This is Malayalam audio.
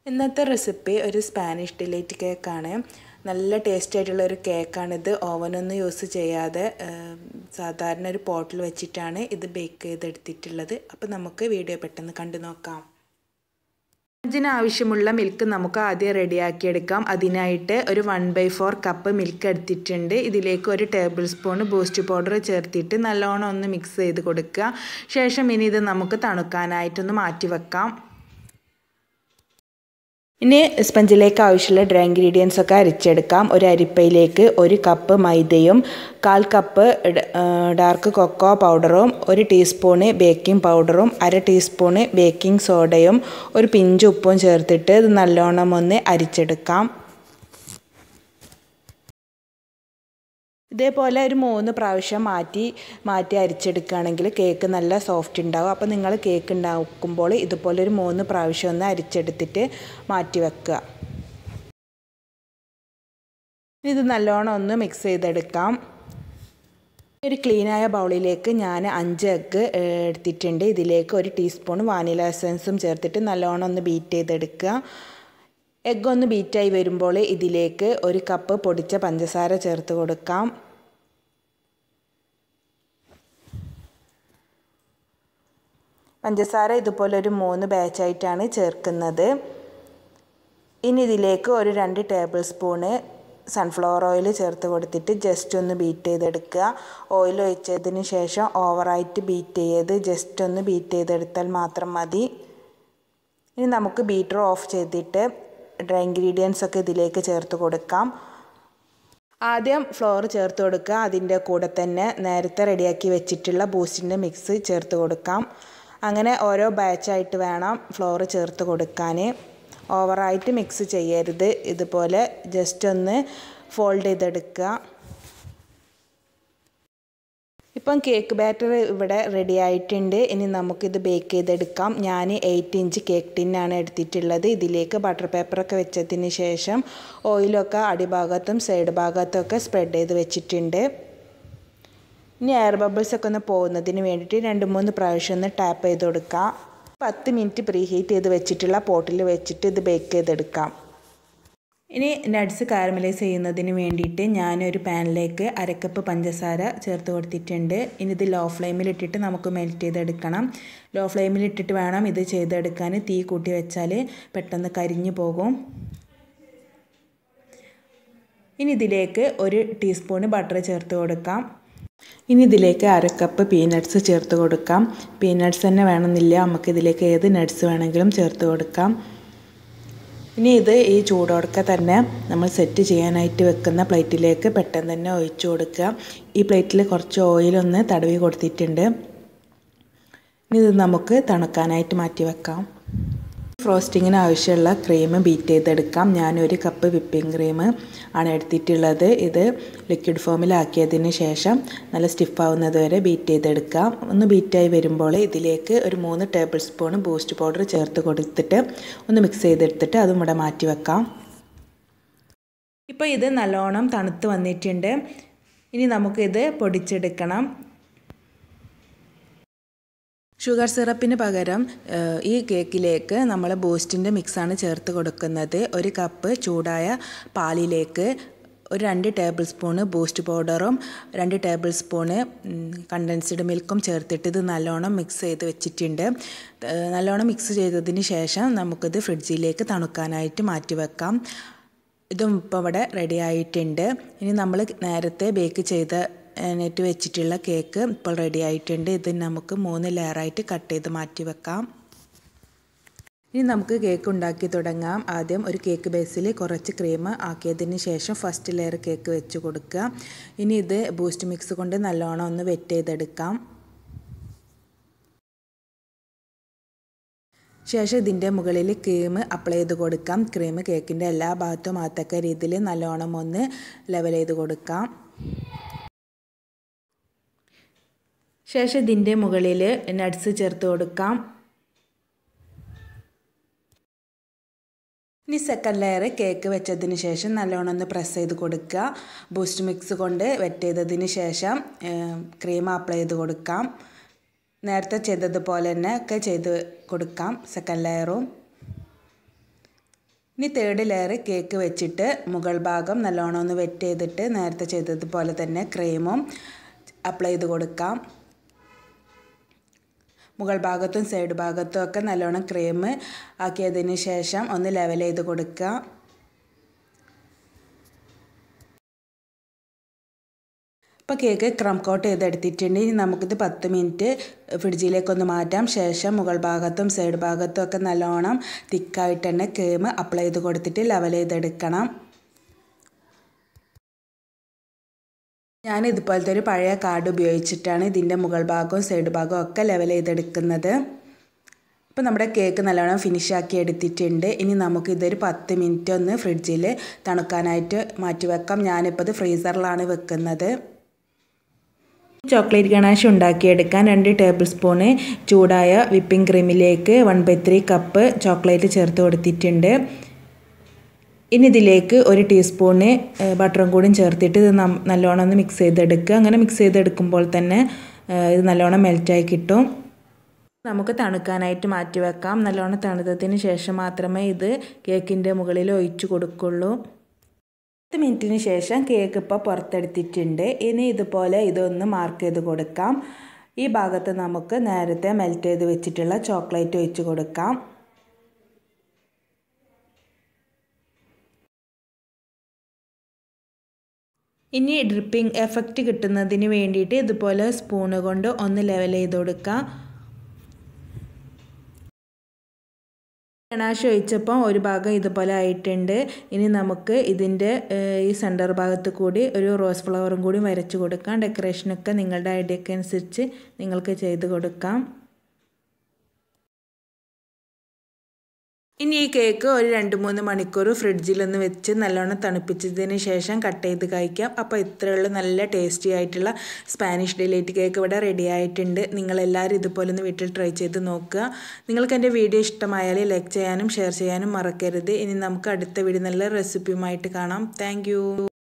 ഇന്നത്തെ റെസിപ്പി ഒരു സ്പാനിഷ് ഡിലൈറ്റ് കേക്കാണ് നല്ല ടേസ്റ്റ് ആയിട്ടുള്ള ഒരു കേക്കാണിത് ഓവനൊന്നും യൂസ് ചെയ്യാതെ സാധാരണ ഒരു പോട്ടിൽ വെച്ചിട്ടാണ് ഇത് ബേക്ക് ചെയ്തെടുത്തിട്ടുള്ളത് അപ്പോൾ നമുക്ക് വീഡിയോ പെട്ടെന്ന് കണ്ടു നോക്കാം ഇതിനാവശ്യമുള്ള മിൽക്ക് നമുക്ക് ആദ്യം റെഡിയാക്കിയെടുക്കാം അതിനായിട്ട് ഒരു one by four cup milk എടുത്തിട്ടുണ്ട് ഇതിലേക്ക് ഒരു ടേബിൾ സ്പൂൺ ബൂസ്റ്റ് പൗഡർ ചേർത്തിട്ട് നല്ലോണം ഒന്ന് മിക്സ് ചെയ്ത് കൊടുക്കുക ശേഷം ഇനി ഇത് നമുക്ക് തണുക്കാനായിട്ടൊന്ന് മാറ്റി വെക്കാം ഇനി സ്പഞ്ചിലേക്ക് ആവശ്യമുള്ള ഡ്രൈ ഇൻഗ്രീഡിയൻസ് ഒക്കെ അരിച്ചെടുക്കാം ഒരു അരിപ്പയിലേക്ക് ഒരു കപ്പ് മൈദയും കാൽ കപ്പ് ഡാർക്ക് കൊക്കോ പൗഡറും ഒരു ടീസ്പൂണ് ബേക്കിംഗ് പൗഡറും അര ടീസ്പൂണ് ബേക്കിംഗ് സോഡയും ഒരു പിഞ്ച് ഉപ്പും ചേർത്തിട്ട് ഇത് നല്ലോണം ഒന്ന് അരിച്ചെടുക്കാം ഇതേപോലെ ഒരു മൂന്ന് പ്രാവശ്യം മാറ്റി മാറ്റി അരിച്ചെടുക്കുകയാണെങ്കിൽ കേക്ക് നല്ല സോഫ്റ്റ് ഉണ്ടാവും അപ്പോൾ നിങ്ങൾ കേക്ക് ഉണ്ടാക്കുമ്പോൾ ഇതുപോലെ ഒരു മൂന്ന് പ്രാവശ്യം ഒന്ന് അരിച്ചെടുത്തിട്ട് മാറ്റി വെക്കുക ഇത് നല്ലോണം ഒന്ന് മിക്സ് ചെയ്തെടുക്കാം ഒരു ക്ലീനായ ബൗളിലേക്ക് ഞാൻ അഞ്ച് എഗ്ഗ് എടുത്തിട്ടുണ്ട് ഇതിലേക്ക് ഒരു ടീസ്പൂൺ വാനില എസൻസും ചേർത്തിട്ട് നല്ലോണം ഒന്ന് ബീറ്റ് ചെയ്തെടുക്കുക എഗ്ഗ് ഒന്ന് ബീറ്റായി വരുമ്പോൾ ഇതിലേക്ക് ഒരു കപ്പ് പൊടിച്ച പഞ്ചസാര ചേർത്ത് കൊടുക്കാം പഞ്ചസാര ഇതുപോലെ ഒരു മൂന്ന് ബാച്ചായിട്ടാണ് ചേർക്കുന്നത് ഇനി ഇതിലേക്ക് ഒരു രണ്ട് ടേബിൾ സ്പൂണ് സൺഫ്ലവർ ഓയിൽ ചേർത്ത് കൊടുത്തിട്ട് ജസ്റ്റ് ഒന്ന് ബീറ്റ് ചെയ്തെടുക്കുക ഓയിൽ ഒഴിച്ചതിന് ശേഷം ഓവറായിട്ട് ബീറ്റ് ചെയ്ത് ജസ്റ്റ് ഒന്ന് ബീറ്റ് ചെയ്തെടുത്താൽ മാത്രം മതി ഇനി നമുക്ക് ബീറ്റർ ഓഫ് ചെയ്തിട്ട് ഡ്രൈ ഇൻഗ്രീഡിയൻസ് ഒക്കെ ഇതിലേക്ക് ചേർത്ത് കൊടുക്കാം ആദ്യം ഫ്ലോർ ചേർത്ത് കൊടുക്കുക അതിൻ്റെ കൂടെ തന്നെ നേരത്തെ റെഡിയാക്കി വെച്ചിട്ടുള്ള ബൂസ്റ്റിൻ്റെ മിക്സ് ചേർത്ത് കൊടുക്കാം അങ്ങനെ ഓരോ ബാച്ചായിട്ട് വേണം ഫ്ലോർ ചേർത്ത് കൊടുക്കാൻ ഓവറായിട്ട് മിക്സ് ചെയ്യരുത് ഇതുപോലെ ജസ്റ്റ് ഒന്ന് ഫോൾഡ് ചെയ്തെടുക്കുക ഇപ്പം കേക്ക് ബാറ്റർ ഇവിടെ റെഡി ആയിട്ടുണ്ട് ഇനി നമുക്കിത് ബേക്ക് ചെയ്തെടുക്കാം ഞാൻ എയ്റ്റ് ഇഞ്ച് കേക്ക് ടിന്നാണ് എടുത്തിട്ടുള്ളത് ഇതിലേക്ക് ബട്ടർ പേപ്പറൊക്കെ വെച്ചതിന് ശേഷം ഓയിലൊക്കെ അടിഭാഗത്തും സൈഡ് ഭാഗത്തും ഒക്കെ സ്പ്രെഡ് ചെയ്ത് വെച്ചിട്ടുണ്ട് ഇനി എയർ ബബിൾസ് ഒക്കെ ഒന്ന് പോകുന്നതിന് വേണ്ടിയിട്ട് രണ്ട് മൂന്ന് പ്രാവശ്യം ഒന്ന് ടാപ്പ് ചെയ്ത് കൊടുക്കാം പത്ത് മിനിറ്റ് പ്രീ ഹീറ്റ് ചെയ്ത് വെച്ചിട്ടുള്ള പോട്ടിൽ വെച്ചിട്ട് ഇത് ബേക്ക് ചെയ്തെടുക്കാം ഇനി നട്ട്സ് കാരമലൈസ് ചെയ്യുന്നതിന് വേണ്ടിയിട്ട് ഞാനൊരു പാനിലേക്ക് അരക്കപ്പ് പഞ്ചസാര ചേർത്ത് കൊടുത്തിട്ടുണ്ട് ഇനി ഇത് ലോ ഫ്ലെയിമിൽ ഇട്ടിട്ട് നമുക്ക് മെൽറ്റ് ചെയ്തെടുക്കണം ലോ ഫ്ലെയിമിൽ ഇട്ടിട്ട് വേണം ഇത് ചെയ്തെടുക്കാൻ തീ കൂട്ടി വെച്ചാൽ പെട്ടെന്ന് കരിഞ്ഞു പോകും ഇനി ഇതിലേക്ക് ഒരു ടീസ്പൂണ് ബട്ടർ ചേർത്ത് കൊടുക്കാം ഇനി ഇതിലേക്ക് അര കപ്പ് പീനട്ട്സ് ചേർത്ത് കൊടുക്കാം പീനട്ട്സ് തന്നെ വേണമെന്നില്ല നമുക്ക് ഇതിലേക്ക് ഏത് നട്ട്സ് വേണമെങ്കിലും ചേർത്ത് കൊടുക്കാം ഇനി ഇത് ഈ ചൂടോടൊക്കെ തന്നെ നമ്മൾ സെറ്റ് ചെയ്യാനായിട്ട് വെക്കുന്ന പ്ലേറ്റിലേക്ക് പെട്ടെന്ന് തന്നെ ഒഴിച്ചു കൊടുക്കുക ഈ പ്ലേറ്റിൽ കുറച്ച് ഓയിലൊന്ന് തടവി കൊടുത്തിട്ടുണ്ട് ഇനി ഇത് നമുക്ക് തണുക്കാനായിട്ട് മാറ്റി വെക്കാം ഫ്രോസ്റ്റിങ്ങിന് ആവശ്യമുള്ള ക്രീം ബീറ്റ് ചെയ്തെടുക്കാം ഞാനൊരു കപ്പ് വിപ്പിംഗ് ക്രീം ആണ് എടുത്തിട്ടുള്ളത് ഇത് ലിക്വിഡ് ഫോമിലാക്കിയതിന് ശേഷം നല്ല സ്റ്റിഫാവുന്നത് വരെ ബീറ്റ് ചെയ്തെടുക്കാം ഒന്ന് ബീറ്റായി വരുമ്പോൾ ഇതിലേക്ക് ഒരു മൂന്ന് ടേബിൾ സ്പൂൺ ബൂസ്റ്റ് പൗഡർ ചേർത്ത് കൊടുത്തിട്ട് ഒന്ന് മിക്സ് ചെയ്തെടുത്തിട്ട് അതും ഇവിടെ മാറ്റി വെക്കാം ഇപ്പോൾ ഇത് നല്ലോണം തണുത്ത് വന്നിട്ടുണ്ട് ഇനി നമുക്കിത് പൊടിച്ചെടുക്കണം ഷുഗർ സിറപ്പിന് പകരം ഈ കേക്കിലേക്ക് നമ്മൾ ബൂസ്റ്റിൻ്റെ മിക്സാണ് ചേർത്ത് കൊടുക്കുന്നത് ഒരു കപ്പ് ചൂടായ പാലിലേക്ക് ഒരു രണ്ട് ടേബിൾ സ്പൂണ് ബൂസ്റ്റ് പൗഡറും രണ്ട് ടേബിൾ സ്പൂണ് കണ്ടൻസ്ഡ് മിൽക്കും ചേർത്തിട്ട് ഇത് നല്ലോണം മിക്സ് ചെയ്ത് വെച്ചിട്ടുണ്ട് നല്ലോണം മിക്സ് ചെയ്തതിന് ശേഷം നമുക്കിത് ഫ്രിഡ്ജിലേക്ക് തണുക്കാനായിട്ട് മാറ്റി വെക്കാം ഇതും ഇപ്പോൾ ഇവിടെ റെഡി ആയിട്ടുണ്ട് ഇനി നമ്മൾ നേരത്തെ ബേക്ക് ചെയ്ത നെറ്റ് വെച്ചിട്ടുള്ള കേക്ക് ഇപ്പോൾ റെഡി ആയിട്ടുണ്ട് ഇത് നമുക്ക് മൂന്ന് ലെയറായിട്ട് കട്ട് ചെയ്ത് മാറ്റി വെക്കാം ഇനി നമുക്ക് കേക്ക് ഉണ്ടാക്കി തുടങ്ങാം ആദ്യം ഒരു കേക്ക് ബേസിൽ കുറച്ച് ക്രീം ആക്കിയതിന് ശേഷം ഫസ്റ്റ് ലെയർ കേക്ക് വെച്ച് കൊടുക്കുക ഇനി ഇത് ബൂസ്റ്റ് മിക്സ് കൊണ്ട് നല്ലോണം ഒന്ന് വെറ്റ് ചെയ്തെടുക്കാം ശേഷം ഇതിൻ്റെ മുകളിൽ ക്രീം അപ്ലൈ ചെയ്ത് കൊടുക്കാം ക്രീം കേക്കിൻ്റെ എല്ലാ ഭാഗത്തും ആത്തക്ക രീതിയിൽ നല്ലോണം ഒന്ന് ലെവൽ ചെയ്ത് കൊടുക്കാം ശേഷം ഇതിൻ്റെ മുകളിൽ നട്ട്സ് ചേർത്ത് കൊടുക്കാം ഇനി സെക്കൻഡ് ലെയർ കേക്ക് വെച്ചതിന് ശേഷം നല്ലോണം ഒന്ന് പ്രസ് ചെയ്ത് കൊടുക്കുക ബൂസ്റ്റ് മിക്സ് കൊണ്ട് വെറ്റ് ചെയ്തതിന് ശേഷം ക്രീം അപ്ലൈ ചെയ്ത് കൊടുക്കാം നേരത്തെ ചെയ്തതുപോലെ തന്നെ ഒക്കെ ചെയ്ത് കൊടുക്കാം സെക്കൻഡ് ലെയറും ഇനി തേർഡ് ലെയർ കേക്ക് വെച്ചിട്ട് മുകൾ ഭാഗം നല്ലോണം ഒന്ന് വെറ്റ് ചെയ്തിട്ട് നേരത്തെ ചെയ്തതുപോലെ തന്നെ ക്രീമും അപ്ലൈ ചെയ്ത് കൊടുക്കാം മുകൾ ഭാഗത്തും സൈഡ് ഭാഗത്തും ഒക്കെ നല്ലോണം ക്രീം ആക്കിയതിന് ശേഷം ഒന്ന് ലെവൽ ചെയ്ത് കൊടുക്കുക ഇപ്പോൾ കേക്ക് ക്രം കോട്ട് ചെയ്തെടുത്തിട്ടുണ്ട് ഇനി നമുക്കിത് പത്ത് മിനിറ്റ് ഫ്രിഡ്ജിലേക്കൊന്ന് മാറ്റാം ശേഷം മുകൾ ഭാഗത്തും സൈഡ് ഭാഗത്തും ഒക്കെ നല്ലോണം തിക്കായിട്ട് തന്നെ ക്രീം അപ്ലൈ ചെയ്ത് കൊടുത്തിട്ട് ലെവൽ ചെയ്തെടുക്കണം ഞാൻ ഇതുപോലത്തെ ഒരു പഴയ കാർഡ് ഉപയോഗിച്ചിട്ടാണ് ഇതിൻ്റെ മുകൾ ഭാഗവും സൈഡ് ഭാഗവും ഒക്കെ ലെവൽ ചെയ്തെടുക്കുന്നത് ഇപ്പോൾ നമ്മുടെ കേക്ക് നല്ലോണം ഫിനിഷ് ആക്കി എടുത്തിട്ടുണ്ട് ഇനി നമുക്ക് ഇതൊരു പത്ത് മിനിറ്റ് ഒന്ന് ഫ്രിഡ്ജിൽ തണുക്കാനായിട്ട് മാറ്റി വെക്കാം ഞാനിപ്പോൾ ഇത് ഫ്രീസറിലാണ് വെക്കുന്നത് ചോക്ലേറ്റ് ഗണാഷ് ഉണ്ടാക്കിയെടുക്കാൻ രണ്ട് ടേബിൾ സ്പൂണ് ചൂടായ വിപ്പിംഗ് ക്രീമിലേക്ക് one by three cup chocolate ചേർത്ത് കൊടുത്തിട്ടുണ്ട് ഇനി ഇതിലേക്ക് ഒരു ടീസ്പൂണ് ബട്ടറും കൂടിയും ചേർത്തിട്ട് ഇത് നല്ലോണം ഒന്ന് മിക്സ് ചെയ്തെടുക്കുക അങ്ങനെ മിക്സ് ചെയ്തെടുക്കുമ്പോൾ തന്നെ ഇത് നല്ലോണം മെൽറ്റായി കിട്ടും നമുക്ക് തണുക്കാനായിട്ട് മാറ്റി വെക്കാം നല്ലോണം തണുത്തതിന് ശേഷം മാത്രമേ ഇത് കേക്കിൻ്റെ മുകളിൽ ഒഴിച്ചു കൊടുക്കുള്ളൂ പത്ത് മിനിറ്റിന് ശേഷം കേക്ക് ഇപ്പോൾ പുറത്തെടുത്തിട്ടുണ്ട് ഇനി ഇതുപോലെ ഇതൊന്ന് മാർക്ക് ചെയ്ത് കൊടുക്കാം ഈ ഭാഗത്ത് നമുക്ക് നേരത്തെ മെൽറ്റ് ചെയ്ത് വെച്ചിട്ടുള്ള ചോക്ലേറ്റ് ഒഴിച്ച് കൊടുക്കാം ഇനി ഡ്രിപ്പിംഗ് എഫക്റ്റ് കിട്ടുന്നതിന് വേണ്ടിയിട്ട് ഇതുപോലെ സ്പൂണ് കൊണ്ട് ഒന്ന് ലെവൽ ചെയ്ത് കൊടുക്കുക ഗണാഷ് ഒഴിച്ചപ്പോൾ ഒരു ഭാഗം ഇതുപോലെ ആയിട്ടുണ്ട് ഇനി നമുക്ക് ഇതിൻ്റെ ഈ സെൻറ്റർ ഭാഗത്ത് കൂടി ഒരു റോസ് ഫ്ലവറും കൂടി വരച്ച് കൊടുക്കാം ഡെക്കറേഷനൊക്കെ നിങ്ങളുടെ ഐഡിയക്ക് അനുസരിച്ച് നിങ്ങൾക്ക് ചെയ്ത് കൊടുക്കാം ഇനി ഈ കേക്ക് ഒരു രണ്ട് മൂന്ന് മണിക്കൂർ ഫ്രിഡ്ജിലൊന്ന് വെച്ച് നല്ലോണം തണുപ്പിച്ചതിന് ശേഷം കട്ട് ചെയ്ത് കഴിക്കാം അപ്പോൾ ഇത്രയുള്ള നല്ല ടേസ്റ്റി ആയിട്ടുള്ള സ്പാനിഷ് ഡിലൈറ്റ് കേക്ക് ഇവിടെ റെഡി ആയിട്ടുണ്ട് നിങ്ങളെല്ലാവരും ഇതുപോലെ ഒന്ന് വീട്ടിൽ ട്രൈ ചെയ്ത് നോക്കുക നിങ്ങൾക്ക് എൻ്റെ വീഡിയോ ഇഷ്ടമായാൽ ലൈക്ക് ചെയ്യാനും ഷെയർ ചെയ്യാനും മറക്കരുത് ഇനി നമുക്ക് അടുത്ത വീഡിയോ നല്ല റെസിപ്പിയുമായിട്ട് കാണാം താങ്ക്